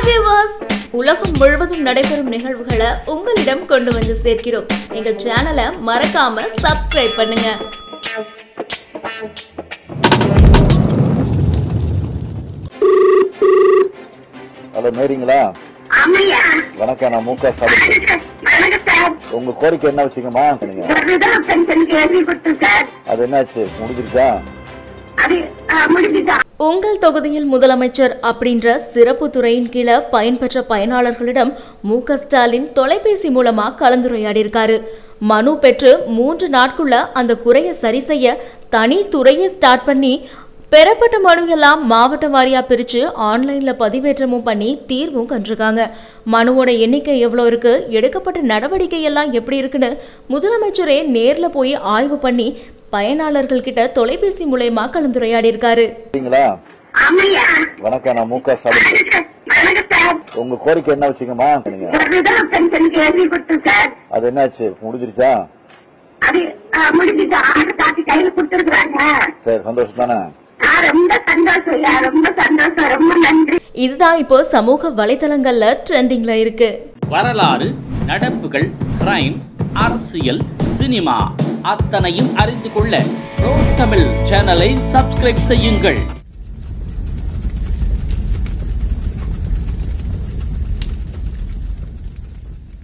viewers உலகம் முழுவதும் நடைபெறும் நிகழ்வுகளை உங்களிடம் கொண்டு வந்து சேர்க்கிறோம் எங்க சேனலை மறக்காம சப்ஸ்கிரைப் பண்ணுங்க ஹலோ மேரிங்களா ஆமையா வணக்கம் நான் முக ஸ்டாலின் வணக்கம் சார் உங்க கோரிக்கை என்ன வச்சுக்கமா நீங்க ஒரு விதவை பென்ஷனுக்கு எழுதி கொடுத்து சார் அது என்னாச்சு முடிஞ்சிருச்சா அது ஆ, முடிஞ்சுதா உங்கள் தொகுதியில் முதலமைச்சர் அப்படின்ற சிறப்பு துறையின் கீழே பயன்பெற்ற பயனாளர்களிடம் மு க ஸ்டாலின் தொலைபேசி மூலமா கலந்துரையாடியிருக்காரு மனு பெற்று மூன்று நாட்குள்ள அந்த குறையை சரி செய்ய தனி துறையை ஸ்டார்ட் பண்ணி பெறப்பட்ட மனு எல்லாம் மாவட்ட வாரியா பிரிச்சு ஆன்லைன்ல பதிவேற்றமும் பண்ணி தீர்வும் கண்டிருக்காங்க மனுவோட எண்ணிக்கை எவ்வளோ இருக்கு எடுக்கப்பட்ட நடவடிக்கை எல்லாம் எப்படி இருக்குன்னு முதலமைச்சரே நேர்ல போய் ஆய்வு பண்ணி பயனாளர்கள் கிட்ட தொலைபேசி மூலயமா கலந்துரையாடி இருக்காரு சரிங்களா ஆமையா வணக்கம் நான் முக ஸ்டாலின் வணக்கம் சார் உங்க கோரிக்கை என்ன வச்சுக்கமா நீங்க ஒரு விதவை பென்ஷனுக்கு எழுதி கொடுத்து சார் அது என்னாச்சு முடிஞ்சிருச்சா அது ஆ, முடிஞ்சுதா ஆறு காப்பி கையில கொடுத்துருக்குறாங்க சரி சந்தோஷம் தானே ஆ, ரொம்ப சந்தோஷம் ஐயா ரொம்ப சந்தோஷம் ரொம்ப நன்றி இதுதான் இப்போ சமூக வலைதளங்கள்ல ட்ரெண்டிங்ல இருக்கு வரலாறு நடப்புகள் கிரைம் அரசியல் சினிமா அத்தனையும் அறிந்து கொள்ள ப்ரோ தமிழ் சேனலை சப்ஸ்கிரைப் செய்யுங்கள்